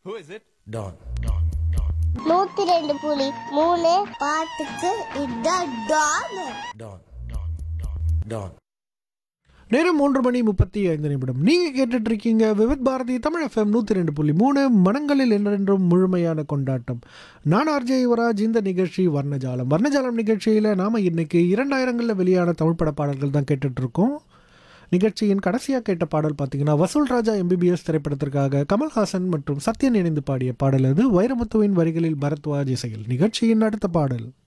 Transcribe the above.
Who is it? Don. நூத்தி ரெண்டு புலி மூணு பாட்டுக்கு இதான் டான் Don. Don. நேரம் மூன்று மணி முப்பத்தி ஐந்து நிமிடம் நீங்கள் கேட்டுட்டு இருக்கீங்க விவித் பாரதி தமிழ் எஃப்எம் நூற்றி ரெண்டு புள்ளி மூணு மனங்களில் என்றென்றும் முழுமையான கொண்டாட்டம் நான் ஆர்ஜே யுவராஜ் இந்த நிகழ்ச்சி வர்ணஜாலம் வர்ணஜாலம் நிகழ்ச்சியில் நாம் இன்னைக்கு இரண்டாயிரங்களில் வெளியான தமிழ் பட பாடல்கள் தான் கேட்டுட்டு இருக்கோம் நிகழ்ச்சியின் கடைசியாக கேட்ட பாடல் பார்த்தீங்கன்னா வசூல் ராஜா எம்பிபிஎஸ் திரைப்படத்திற்காக கமல்ஹாசன் மற்றும் சத்யன் இணைந்து பாடிய பாடல் அது வைரமுத்துவின் வரிகளில் பரத்வாஜ் இசையில் நிகழ்ச்சியின் அடுத்த பாடல்